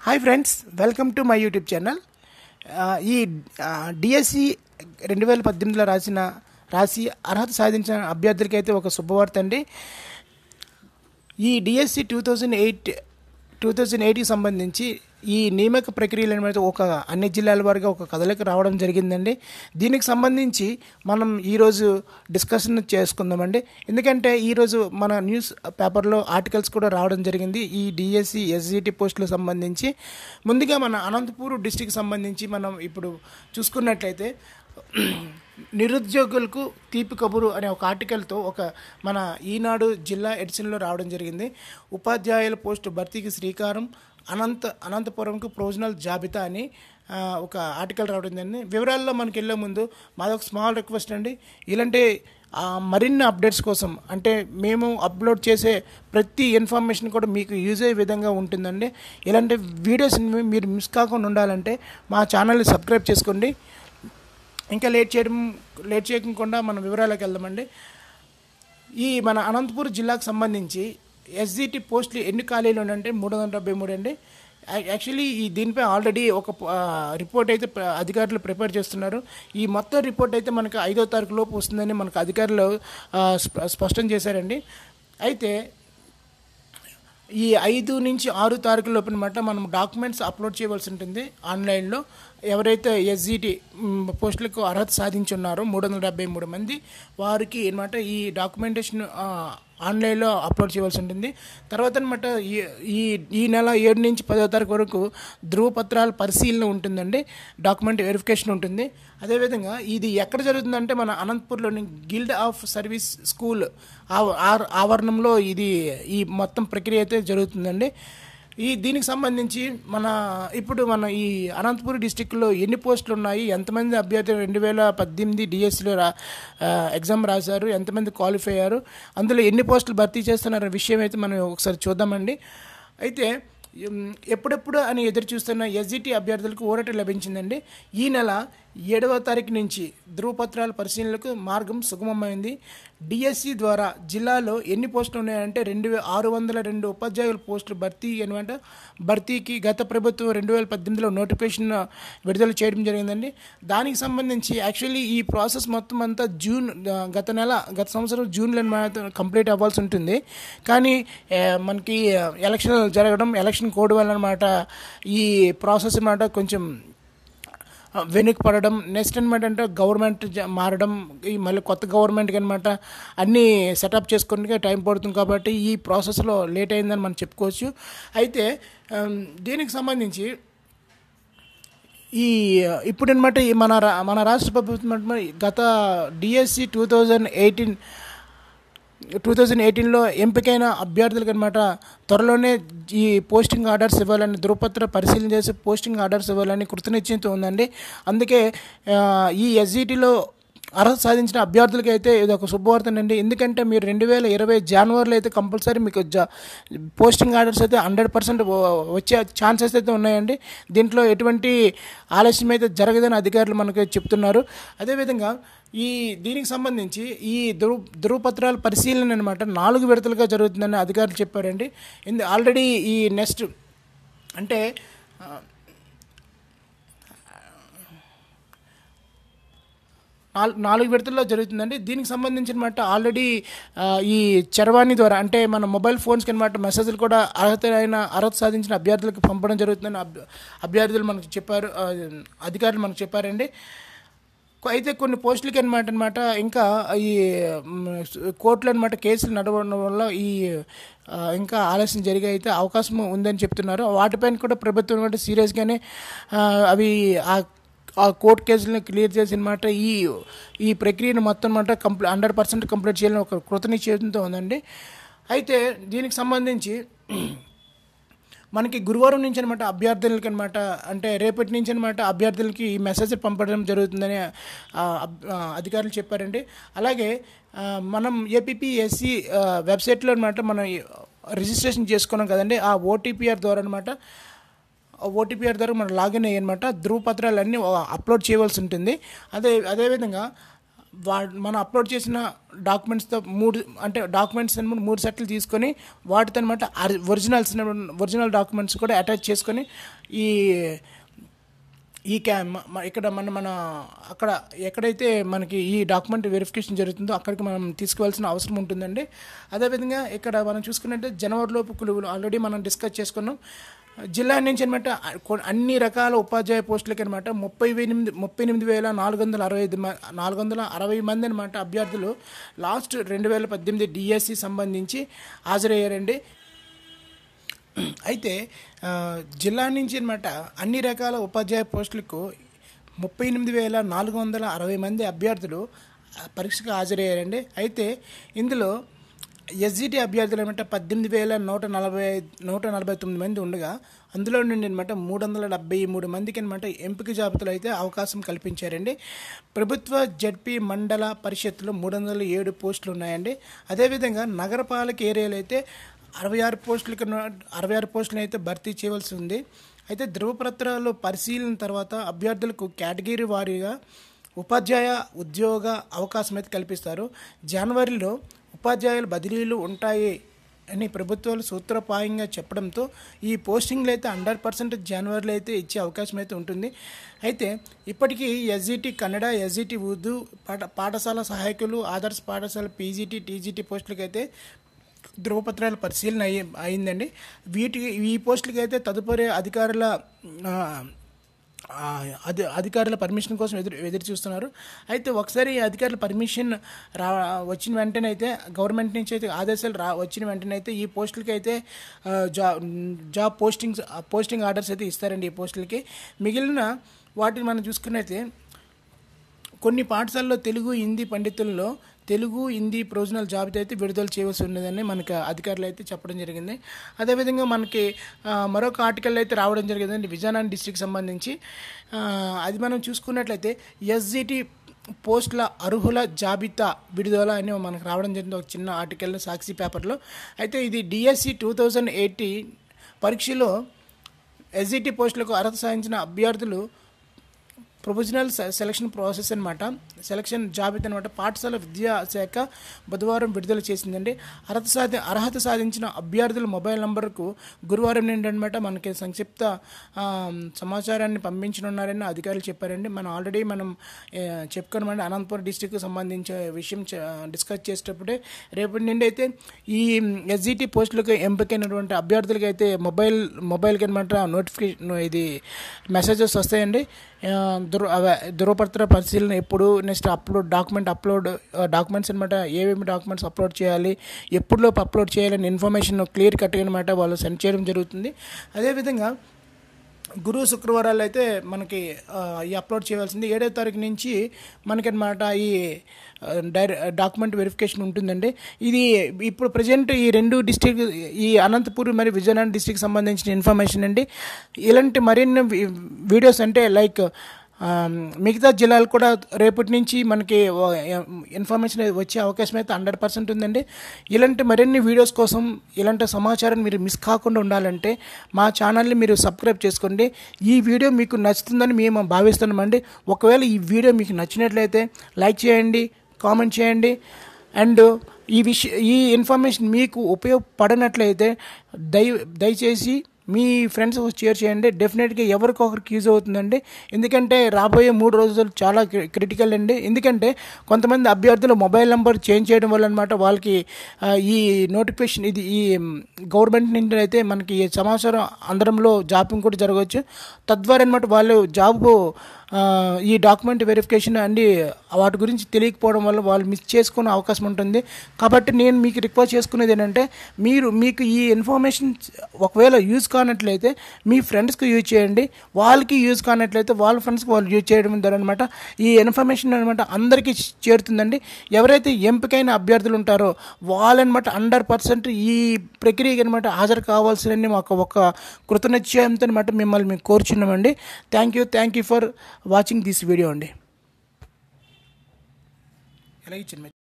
hi friends welcome to my YouTube channel ఈ DSC రెండు వేల పద్దెనిమిదిలో రాసిన రాసి అర్హత సాధించిన అభ్యర్థులకి అయితే ఒక శుభవార్త అండి ఈ DSC two thousand eight two thousand ఎయిట్కి సంబంధించి ఈ నియామక ప్రక్రియలు అనేది ఒక అన్ని జిల్లాల వారిగా ఒక కథలకు రావడం జరిగిందండి దీనికి సంబంధించి మనం ఈరోజు డిస్కషన్ చేసుకుందామండి ఎందుకంటే ఈరోజు మన న్యూస్ పేపర్లో ఆర్టికల్స్ కూడా రావడం జరిగింది ఈ డిఎస్సి ఎస్జిటి పోస్టులకు సంబంధించి ముందుగా మన అనంతపూర్ డిస్టిక్ సంబంధించి మనం ఇప్పుడు చూసుకున్నట్లయితే నిరుద్యోగులకు తీపి కబురు అనే ఒక ఆర్టికల్తో ఒక మన ఈనాడు జిల్లా ఎడిషన్లో రావడం జరిగింది ఉపాధ్యాయుల పోస్టు భర్తీకి శ్రీకారం అనంత అనంతపురంకు ప్రొవిజనల్ జాబితా అని ఆ, ఒక ఆర్టికల్ రావడం జరిగింది వివరాల్లో మనకి వెళ్ళే ముందు మాదొక స్మాల్ రిక్వెస్ట్ అండి ఇలాంటి ఆ, మరిన్ని అప్డేట్స్ కోసం అంటే మేము అప్లోడ్ చేసే ప్రతి ఇన్ఫర్మేషన్ కూడా మీకు యూజ్ అయ్యే విధంగా ఉంటుందండి ఇలాంటి వీడియోస్ని మీరు మిస్ కాకుండా ఉండాలంటే మా ఛానల్ని సబ్స్క్రైబ్ చేసుకోండి ఇంకా లేట్ చేయడం లేట్ చేయకుండా మనం వివరాలకు వెళ్దామండి ఈ మన అనంతపూర్ జిల్లాకు సంబంధించి ఎస్జిటి పోస్టులు ఎన్ని ఖాళీలు ఉన్నాయంటే మూడు వందల డెబ్బై మూడు అండి యా- యాక్చువల్లీ ఈ దీనిపై ఆల్రెడీ ఒక ఆ, రిపోర్ట్ అయితే ప్ర- అధికారులు ప్రిపేర్ చేస్తున్నారు ఈ మొత్తం రిపోర్ట్ అయితే మనకు ఐదో తారీఖు లోపు వస్తుందని మనకు అధికారులు ఆ, స్ప- స్పష్టం చేశారండి అయితే ఈ ఐదు నుంచి ఆరు తారీఖు లోపల మాట మనం డాక్యుమెంట్స్ అప్లోడ్ చేయవలసి ఉంటుంది ఆన్లైన్లో ఎవరైతే ఎస్జిటి పోస్టులకు అర్హత సాధించి ఉన్నారో మూడు వందల డెబ్బై మూడు మంది వారికి అనమాట ఈ డాక్యుమెంటేషన్ ఆ, ఆన్లైన్లో అప్లోడ్ చేయవలసి ఉంటుంది తర్వాత అనమాట ఈ ఈ ఈ నెల ఏడు నుంచి పదో తారీఖు వరకు ధృవపత్రాల పరిశీలన ఉంటుందండి డాక్యుమెంట్ వెరిఫికేషన్ ఉంటుంది అదేవిధంగా ఇది ఎక్కడ జరుగుతుందంటే మన అనంతపూర్లోని గిల్డ్ ఆఫ్ సర్వీస్ స్కూల్ ఆవ- ఆర్- ఆవరణంలో ఇది ఈ మొత్తం ప్రక్రియ అయితే జరుగుతుందండి ఈ దీనికి సంబంధించి మన ఇప్పుడు మన ఈ అనంతపురం డిస్టిక్లో ఎన్ని పోస్టులు ఉన్నాయి ఎంతమంది అభ్యర్థులు రెండు వేల పద్దెనిమిది డిఎస్సిలో రా ఆ, ఎగ్జామ్ రాశారు ఎంతమంది క్వాలిఫై అయ్యారు అందులో ఎన్ని పోస్టులు భర్తీ చేస్తున్నారనే విషయం అయితే మనం ఒకసారి చూద్దామండి అయితే ఉమ్, ఎప్పుడెప్పుడు అని ఎదురు చూస్తున్న ఎస్జిటి అభ్యర్థులకు ఊరట లభించిందండి ఈ నెల ఏడవ తారీఖు నుంచి ధృవపత్రాల పరిశీలనలకు మార్గం సుగమమైంది డిఎస్సి ద్వారా జిల్లాలో ఎన్ని పోస్టులు ఉన్నాయంటే రెండు వే ఆరు వందల రెండు ఉపాధ్యాయుల పోస్టులు భర్తీ అనమాట భర్తీకి గత ప్రభుత్వం రెండు వేల పద్దెనిమిదిలో నోటిఫికేషన్ విడుదల చేయడం జరిగిందండి దానికి సంబంధించి యాక్చువల్లీ ఈ ప్రాసెస్ మొత్తం అంతా జూన్ ఆ, గత నెల గత సంవత్సరం జూన్లో అనమాట కంప్లీట్ అవ్వాల్సి ఉంటుంది కానీ ఆ, మనకి ఎలక్షన్ జరగడం ఎలక్షన్ కోడ్ వల్ల అనమాట ఈ ప్రాసెస్ అనమాట కొంచెం వెనక్కి పడడం నెక్స్ట్ అనమాట అంటే గవర్నమెంట్ జ- మారడం ఈ మళ్ళీ కొత్త గవర్నమెంట్కి అనమాట అన్నీ సెటప్ చేసుకునే టైం పడుతుంది కాబట్టి ఈ ప్రాసెస్లో లేట్ అయిందని మనం చెప్పుకోవచ్చు అయితే ఆమ్, దీనికి సంబంధించి ఈ ఇప్పుడు అనమాట ఈ మన రా- మన రాష్ట్ర ప్రభుత్వం అన్నమాట గత DSC two thousand eighteen two thousand ఎయిటీన్లో ఎంపికైన అభ్యర్థులకు అనమాట త్వరలోనే ఈ పోస్టింగ్ ఆర్డర్స్ ఇవ్వాలని ధృవపత్ర పరిశీలన చేసి పోస్టింగ్ ఆర్డర్స్ ఇవ్వాలని కృతనిశ్చయంతో ఉందండి అందుకే ఆ, ఈ ఎస్జిటిలో అర్హత సాధించిన అభ్యర్థులకి అయితే ఇది ఒక శుభవార్తనండి ఎందుకంటే మీరు రెండు వేల ఇరవై జనవరిలో అయితే కంపల్సరీ మీకు జా పోస్టింగ్ ఆర్డర్స్ అయితే హండ్రెడ్ పర్సెంట్ వచ్చే ఛాన్సెస్ అయితే ఉన్నాయండి దీంట్లో ఎటువంటి ఆలస్యం అయితే జరగదని అధికారులు మనకు చెప్తున్నారు అదేవిధంగా ఈ దీనికి సంబంధించి ఈ ధృవ ధృవపత్రాల పరిశీలన అనమాట నాలుగు విడతలుగా జరుగుతుందని అధికారులు చెప్పారండి ఇందు ఆల్రెడీ ఈ నెక్స్ట్ అంటే ఆ, నాలుగు నాలుగు విడతల్లో జరుగుతుందండి దీనికి సంబంధించిన మాట ఆల్రెడీ ఆ, ఈ చరవాణి ద్వారా అంటే మన మొబైల్ ఫోన్స్కి అనమాట మెసేజ్లు కూడా అర్హత అయిన అర్హత సాధించిన అభ్యర్థులకు పంపడం జరుగుతుందని అభ్య- అభ్యర్థులు మనకు చెప్పారు ఆ, అధికారులు మనకు చెప్పారండి కొ- అయితే కొన్ని పోస్టులకి అనమాట అనమాట ఇంకా ఈ మ్, కోర్టులు అనమాట కేసులు నడవడం వల్ల ఈ ఆ, ఇంకా ఆలస్యం జరిగే అయితే అవకాశం ఉందని చెప్తున్నారు వాటిపైన కూడా ప్రభుత్వం కూడా సీరియస్గానే ఆ, అవి ఆ ఆ కోర్టు కేసులను క్లియర్ చేసి అనమాట ఈ ఈ ప్రక్రియను మొత్తం అనమాట కంప్లీ హండ్రెడ్ పర్సెంట్ కంప్లీట్ చేయాలని ఒక కృతనిశ్చయంతో ఉందండి అయితే దీనికి సంబంధించి మనకి గురువారం నుంచి అనమాట అభ్యర్థులకి అనమాట అంటే రేపటి నుంచి అనమాట అభ్యర్థులకి ఈ మెసేజ్ పంపడం జరుగుతుందని ఆ, అబ్- ఆ, అధికారులు చెప్పారండి అలాగే ఆ, మనం ఏపీఎస్సి వెబ్సైట్లో అనమాట మనం ఈ రిజిస్ట్రేషన్ చేసుకున్నాం కదండి ఆ ఓటీపీఆర్ ద్వారా అనమాట ఓటీపీఆర్ ద్వారా మనం లాగిన్ అయ్యి అనమాట ధృవపత్రాలన్నీ అప్లోడ్ చేయవలసి ఉంటుంది అదే అదేవిధంగా వా మనం అప్లోడ్ చేసిన డాక్యుమెంట్స్తో మూడు అంటే డాక్యుమెంట్స్ అనమాట మూడు సెట్లు తీసుకొని వాటితో అనమాట ఒరిజినల్స్ ఒరిజినల్ డాక్యుమెంట్స్ కూడా అటాచ్ చేసుకొని ఈ ఈ క్యా మ- మ- ఇక్కడ మన మన అక్కడ ఎక్కడైతే మనకి ఈ డాక్యుమెంట్ వెరిఫికేషన్ జరుగుతుందో అక్కడికి మనం తీసుకువెళ్ళాల్సిన అవసరం ఉంటుందండి అదేవిధంగా ఇక్కడ మనం చూసుకున్నట్టే జనవరిలోపు కొలువులు ఆల్రెడీ మనం డిస్కస్ చేసుకున్నాం జిల్లా నుంచి అనమాట అన్ని రకాల ఉపాధ్యాయ పోస్టులకి అనమాట ముప్పై ఎనిమిది ముప్పై ఎనిమిది వేల నాలుగు వందల అరవై ఐదు మ- నాలుగు వందల అరవై మంది అనమాట అభ్యర్థులు లాస్ట్ రెండు వేల పద్దెనిమిది డిఎస్సి సంబంధించి హాజరయ్యారండి అయితే ఆ, జిల్లా నుంచి అనమాట అన్ని రకాల ఉపాధ్యాయ పోస్టులకు ముప్పై ఎనిమిది వేల నాలుగు వందల అరవై మంది అభ్యర్థులు ఆ, పరీక్షకు హాజరయ్యారండి అయితే ఇందులో ఎస్జిటి అభ్యర్థులు అనమాట పద్దెనిమిది వేల నూట నలభై నూట నలభై తొమ్మిది మంది ఉండగా అందులో నుండి అనమాట మూడు వందల డెబ్బై మూడు మందికి అనమాట ఎంపిక జాబితాలో అయితే అవకాశం కల్పించారండి ప్రభుత్వ జడ్పీ మండల పరిషత్తులో మూడు వందల ఏడు పోస్టులు ఉన్నాయండి అదేవిధంగా నగరపాలక ఏరియాలో అయితే అరవై ఆరు పోస్టులకి అరవై ఆరు పోస్టులను అయితే భర్తీ చేయవలసి ఉంది అయితే ధృవపత్రాలు పరిశీలన తర్వాత అభ్యర్థులకు కేటగిరీ వారీగా ఉపాధ్యాయ ఉద్యోగ అవకాశం అయితే కల్పిస్తారు జనవరిలో ఉపాధ్యాయుల బదిలీలు ఉంటాయి అని ప్రభుత్వాలు సూత్రప్రాయంగా చెప్పడంతో ఈ పోస్టింగ్లు అయితే హండ్రెడ్ పర్సెంట్ జనవరిలో అయితే ఇచ్చే అవకాశం అయితే ఉంటుంది అయితే ఇప్పటికీ ఎస్జిటి కన్నడ ఎస్జిటి ఉర్దూ పాఠ పాఠశాల సహాయకులు ఆదర్శ పాఠశాల పీజీటీ టీజీటీ పోస్టులకి అయితే ధృవపత్రాల పరిశీలన అయ్యి అయిందండి వీటికి ఈ పోస్టులకి అయితే తదుపరి అధికారుల ఆ, ఆ, అధి అధికారుల పర్మిషన్ కోసం ఎదురు ఎదురు చూస్తున్నారు అయితే ఒకసారి ఈ అధికారుల పర్మిషన్ రా వచ్చిన వెంటనే అయితే గవర్నమెంట్ నుంచి అయితే ఆదేశాలు రా వచ్చిన వెంటనే అయితే ఈ పోస్టులకి అయితే ఆ, జా జాబ్ పోస్టింగ్స్ పోస్టింగ్ ఆర్డర్స్ అయితే ఇస్తారండి ఈ పోస్టులకి మిగిలిన వాటిని మనం చూసుకున్నైతే కొన్ని పాఠశాలలో తెలుగు హిందీ పండితుల్లో తెలుగు హిందీ ప్రొవిజనల్ జాబితా అయితే విడుదల చేయవలసి ఉన్నదని మనకి అధికారులు అయితే చెప్పడం జరిగింది అదేవిధంగా మనకి ఆ, మరొక ఆర్టికల్ అయితే రావడం జరిగిందండి విజయనగరం డిస్టిక్ సంబంధించి ఆ, అది మనం చూసుకున్నట్లయితే ఎస్జిటి పోస్టుల అర్హుల జాబితా విడుదల అని మనకు రావడం జరిగింది ఒక చిన్న ఆర్టికల్ సాక్షి పేపర్లో అయితే ఇది డిఎస్సి టూ థౌజండ్ ఎయిటీన్ పరీక్షలో ఎస్జిటి పోస్టులకు అర్హత సాధించిన అభ్యర్థులు ప్రొఫెషనల్ సె- సెలక్షన్ ప్రాసెస్ అనమాట సెలక్షన్ జాబితా అనమాట పాఠశాల విద్యాశాఖ బుధవారం విడుదల చేసిందండి అర్హత సాధి అర్హత సాధించిన అభ్యర్థుల మొబైల్ నంబర్కు గురువారం నుండి అనమాట మనకి సంక్షిప్త ఆ, సమాచారాన్ని పంపించనున్నారని అధికారులు చెప్పారండి మనం ఆల్రెడీ మనం ఏ, చెప్పుకున్నామండి అనంతపురం డిస్టిక్కి సంబంధించిన విషయం చ- డిస్కస్ చేసేటప్పుడే రేపటి నుండి అయితే ఈ ఎస్జిటి పోస్టులకు ఎంపికైనటువంటి అభ్యర్థులకి అయితే మొబైల్ మొబైల్కి అనమాట నోటిఫికేషన్ ఇది మెసేజెస్ వస్తాయండి ఆ, ధృ అవే ధృవపత్ర పరిశీలన ఎప్పుడు next upload document upload documents అనమాట ఏమేమి డాక్యుమెంట్స్ అప్లోడ్ చేయాలి ఎప్పుడులోపు అప్లోడ్ చేయాలని ఇన్ఫర్మేషన్ క్లియర్ కట్గా అనమాట వాళ్ళు సెండ్ చేయడం జరుగుతుంది అదేవిధంగా గురు శుక్రవారాలు అయితే మనకి ఆ, ఈ అప్లోడ్ చేయవలసింది ఏడో తారీఖు నుంచి మనకి అనమాట ఈ ఆ, డైరె డాక్యుమెంట్ వెరిఫికేషన్ ఉంటుందండి ఇది ఇప్పుడు ప్రజెంట్ ఈ రెండు డిస్టిక్ ఈ అనంతపూర్ మరియు విజయనగరం డిస్టిక్ సంబంధించిన ఇన్ఫర్మేషన్ అండి ఇలాంటి మరిన్ని వి- వీడియోస్ అంటే లైక్ ఆ, మిగతా జిల్లాలు కూడా రేపటి నుంచి మనకి ఓ- ఇన్ఫర్మేషన్ వచ్చే అవకాశం అయితే హండ్రెడ్ పర్సెంట్ ఉందండి ఇలాంటి మరిన్ని వీడియోస్ కోసం ఇలాంటి సమాచారం మీరు మిస్ కాకుండా ఉండాలంటే మా ఛానల్ని మీరు సబ్స్క్రైబ్ చేసుకోండి ఈ వీడియో మీకు నచ్చుతుందని మేము భావిస్తున్నామండి ఒకవేళ ఈ వీడియో మీకు నచ్చినట్లయితే లైక్ చేయండి కామెంట్ చేయండి అండ్ ఈ విషయ ఈ ఇన్ఫర్మేషన్ మీకు ఉపయోగపడినట్లయితే దయ దయచేసి మీ ఫ్రెండ్స్ షేర్ చేయండి డెఫినెట్గా ఎవరికొకరికి యూజ్ అవుతుందండి ఎందుకంటే రాబోయే మూడు రోజులు చాలా క్రి- క్రిటికల్ అండి ఎందుకంటే కొంతమంది అభ్యర్థులు మొబైల్ నెంబర్ చేంజ్ చేయడం వల్ల అనమాట వాళ్ళకి ఆ, ఈ నోటిఫికేషన్ ఇది ఈ గవర్నమెంట్ నుండి అయితే మనకి ఈ సమాచారం అందడంలో జాప్యం కూడా జరగవచ్చు తద్వారా అనమాట వాళ్ళు జాబ్ ఆ, ఈ డాక్యుమెంట్ వెరిఫికేషన్ అండి వాటి గురించి తెలియకపోవడం వల్ల వాళ్ళు మిస్ చేసుకునే అవకాశం ఉంటుంది కాబట్టి నేను మీకు రిక్వెస్ట్ చేసుకునేది ఏంటంటే మీరు మీకు ఈ ఇన్ఫర్మేషన్ ఒకవేళ యూజ్ కానట్లయితే మీ ఫ్రెండ్స్కి యూజ్ చేయండి వాళ్ళకి యూజ్ కానట్లయితే వాళ్ళ ఫ్రెండ్స్కి వాళ్ళు యూజ్ చేయడం ద్వారా అనమాట ఈ ఇన్ఫర్మేషన్ అనమాట అందరికీ చేరుతుందండి ఎవరైతే ఎంపికైన అభ్యర్థులు ఉంటారో వాళ్ళనమాట హండ్రెడ్ పర్సెంట్ ఈ ప్రక్రియకి అనమాట హాజరు కావాల్సిన మాకు ఒక కృతనిశ్చయంతో అనమాట మిమ్మల్ని మేము కోరుచున్నామండి thank you thank you for watching this video అండి ఎలా ఇచ్చింది